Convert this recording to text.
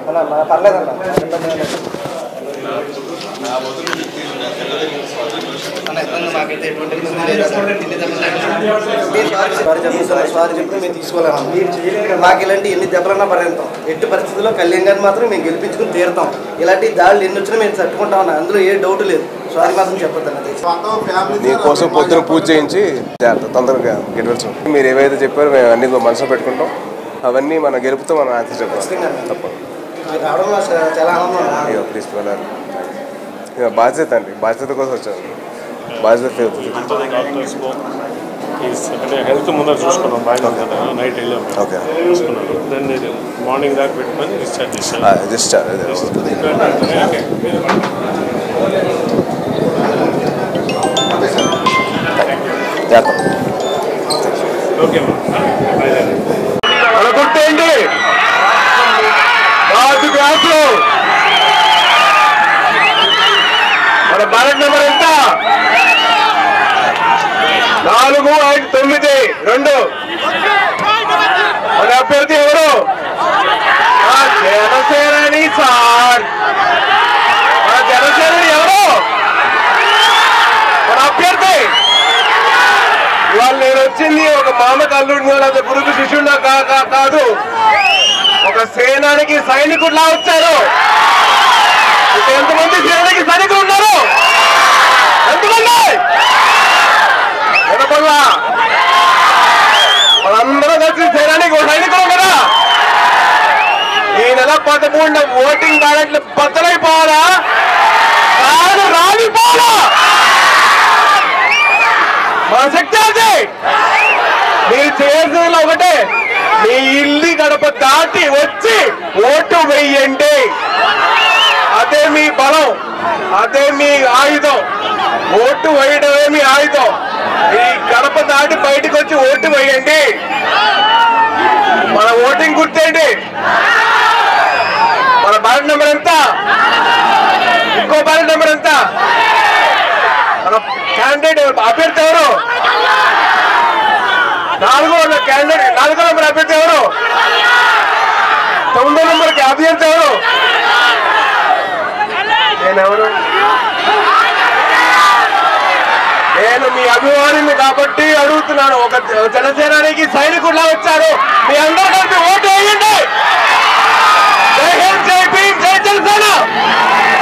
పర్లేదన్న ఇబ్బంది ఏం లేదు. అన్న, ఇబ్బంది మాకైతే ఎటువంటి ఇబ్బంది లేదు అన్న. ఎన్ని దెబ్బలు తగిలినా. మీరు సారీ సారీ చెప్తున్నారు సారీ చెప్పి మేము తీసుకోలేము మాకు ఇలాంటి ఎన్ని దెబ్బలన్నా పర్యంతం ఎట్టి పరిస్థితుల్లో కళ్యాణ్ గారిని మాత్రం మేము గెలిపించుకుని తీరుతాం ఇలాంటి దాడులు ఎన్ని వచ్చినా మేము తట్టుకుంటాం అన్న అందులో ఏ డౌట్ లేదు సారీ మాత్రం చెప్పొద్దు అన్నది నీకోసం పొద్దున పూజ చేయించి జాగ్రత్త తొందరగా గెలవచ్చు మీరు ఏవైతే చెప్పారో మేము అన్ని మనసులో పెట్టుకుంటాం అవన్నీ మన గెలుపుతో మనం ఆన్సర్ చెప్పాలి తప్పదు మీరు రావడం నాకు చాలా ఆనందం అన్న. అయ్యో ప్లీజ్ వెళ్ళాలి ఇక బాధ్యత అండి బాధ్యత కోసం వచ్చాను బాధ్యత ఫే- అంతది డాక్టర్స్ అంటే హెల్త్ ముందర చూసుకున్నాం బాగా కదా నైట్ వెళ్ళాం ఓకే చూసుకున్నాను దెన్ ఇది మార్నింగ్ దాకా పెట్టుకొని డిశ్చార్జ్ చేశాను ఆ, జస్ట్ అదే. జాగ్రత్త ఓకే మన గుర్తేంటి రాజు గ్లాసులు మన బ్యాలెట్ నెంబర్ ఎంత నాలుగు ఐదు తొమ్మిది రెండు మన అభ్యర్థి ఎవరు ఆ జనసేనని సార్ మన జనసేనని ఎవరు మన అభ్యర్థి ఇవాళ నేను వచ్చింది ఒక మామ కల్లుడిని లేదా గురుకు శిష్యుడినా కా- కా- కాదు ఒక సేనానికి సైనికుడిలా వచ్చారు ఇక ఎంతమంది సేనానికి సైనికులు ఉన్నారు ఎంతమంది వినపడలా మనందరం కలిసి సేనానికి ఒక సైనికులు కదా ఈ నెల పదమూడున ఓటింగ్ బ్యాలెట్లు బద్దలైపోవాలా కాదు రాలిపోవాలా మన శక్తి అది మీరు చేయాల్సింది ఒకటే మీ ఇల్లు గడప దాటి వచ్చి ఓటు వెయ్యండి అదే మీ బలం అదే మీ ఆయుధం ఓటు వేయడమే మీ ఆయుధం ఈ గడప దాటి బయటకు వచ్చి ఓటు వేయండి మన ఓటింగ్ గుర్తేంటి మన బ్యాలెట్ నెంబర్ ఎంత ఇంకో బ్యాలెట్ నెంబర్ ఎంత మన క్యాండిడేట్ అభ్యర్థి ఎవరు నాలుగో క్యాండిడేట్ నాలుగో నెంబర్ అభ్యర్థి ఎవరు తొమ్మిదో నెంబర్కి అభ్యర్థి ఎవరు నేనెవరు నేను మీ అభిమానిని కాబట్టి అడుగుతున్నాను ఒక జనసేనానికి సైనికుడిలా వచ్చారు మీ అందరూ కలిపి ఓటు వేయండి జై హింద్ జై భీమ్ జై జనసేన